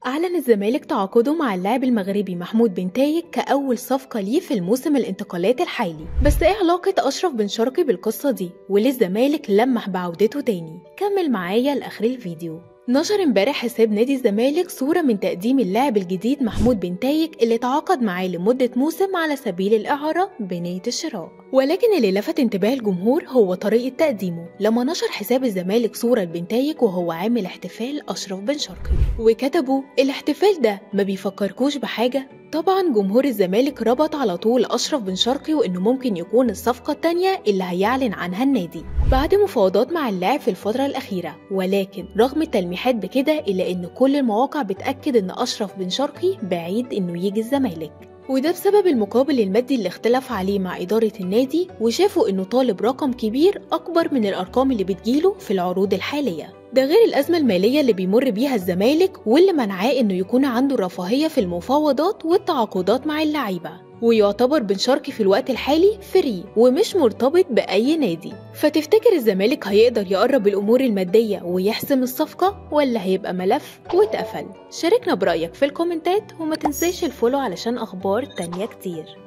أعلن الزمالك تعاقده مع اللاعب المغربي محمود بن تايك كأول صفقة ليه في الموسم الانتقالات الحالي بس إيه علاقة أشرف بن شرقي بالقصة دي وليه الزمالك لمح بعودته تاني كمل معايا لآخر الفيديو نشر امبارح حساب نادي الزمالك صورة من تقديم اللاعب الجديد محمود بن تايك اللي تعاقد معاه لمدة موسم على سبيل الإعارة بنية الشراء ولكن اللي لفت انتباه الجمهور هو طريقة تقديمه لما نشر حساب الزمالك صورة لبن تايك وهو عامل احتفال أشرف بن شرقي وكتبوا الاحتفال ده ما بيفكركوش بحاجة طبعا جمهور الزمالك ربط على طول أشرف بن شرقي وإنه ممكن يكون الصفقة التانية اللي هيعلن عنها النادي بعد مفاوضات مع اللاعب في الفترة الأخيرة ولكن رغم التلميحات بكده إلا إن كل المواقع بتأكد إن أشرف بن شرقي بعيد إنه يجي الزمالك وده بسبب المقابل المادي اللي اختلف عليه مع إدارة النادي وشافوا إنه طالب رقم كبير أكبر من الأرقام اللي بتجيله في العروض الحالية ده غير الأزمة المالية اللي بيمر بيها الزمالك واللي منعاه إنه يكون عنده الرفاهية في المفاوضات والتعاقدات مع اللعيبة ويعتبر بن شرقي في الوقت الحالي فري ومش مرتبط بأي نادي فتفتكر الزمالك هيقدر يقرب الأمور المادية ويحسم الصفقة ولا هيبقى ملف واتقفل شاركنا برأيك في الكومنتات وما تنساش الفولو علشان أخبار تانية كتير